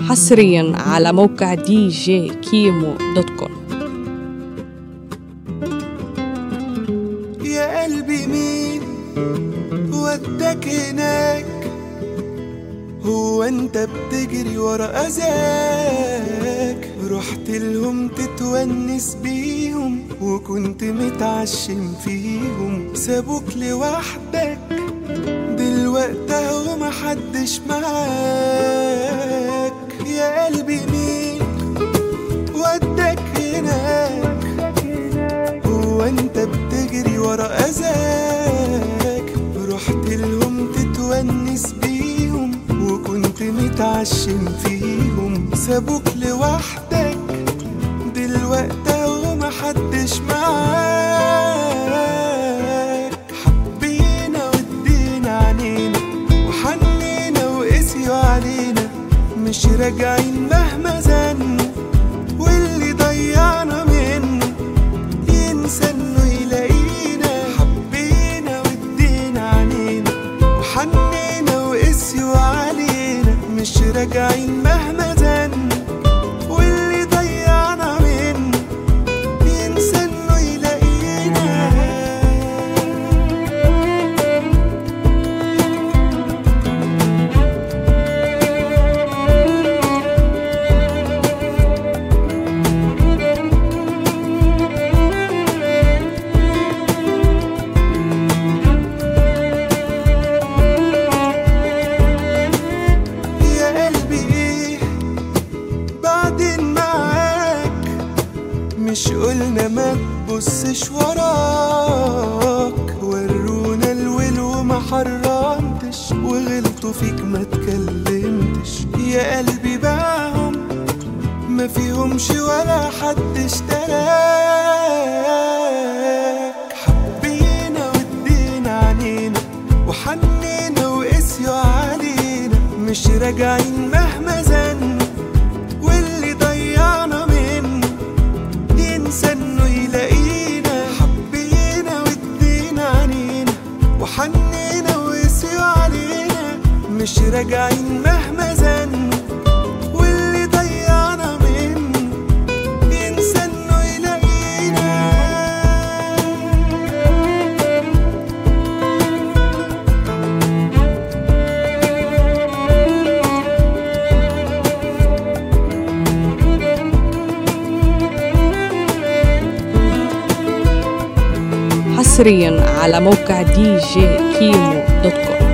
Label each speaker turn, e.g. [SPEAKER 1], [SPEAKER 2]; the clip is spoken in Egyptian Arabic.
[SPEAKER 1] حصريا على موقع دي جي كيمو دوت كوم
[SPEAKER 2] يا قلبي مين ودك هناك هو انت بتجري ورا اذاك رحت لهم تتونس بيهم وكنت متعشم فيهم سابوك لوحدك دلوقتي اهو محدش معاك يا قلبي مين ودك هناك هو انت بتجري ورا اذاك رحت لهم تتونس بيهم وكنت متعشم فيهم سابوك لوحدك دلوقتي اهو محدش معاك حبينا وادينا عنينا وحنينا وقسيوا علينا مش راجعين مهما زنوا واللي ضيعنا منه ينسى انه يلاقينا حبينا وادينا عنينا وحنينا وقسيوا علينا مش راجعين مهما زنوا واللي ضيعنا منه ينسى انه يلاقينا يا قلبي ايه بعدين معاك مش قلنا ما تبصش وراك ورونا الول وما حرمتش وغلطوا فيك ما تكلمتش يا قلبي باعهم ما فيهمش ولا حد اشتراك حبينا وادينا عنينا وحنينا وقسيوا علينا مش راجعين مهما زنوا واللي ضيعنا منه ينسى انه يلاقينا حبينا وادينا عنينا وحنينا وقسيوا علينا مش راجعين مهما زنوا واللي ضيعنا منه ينسى انه يلاقينا
[SPEAKER 1] حصريا على موقع دي جي كيمو دوت كوم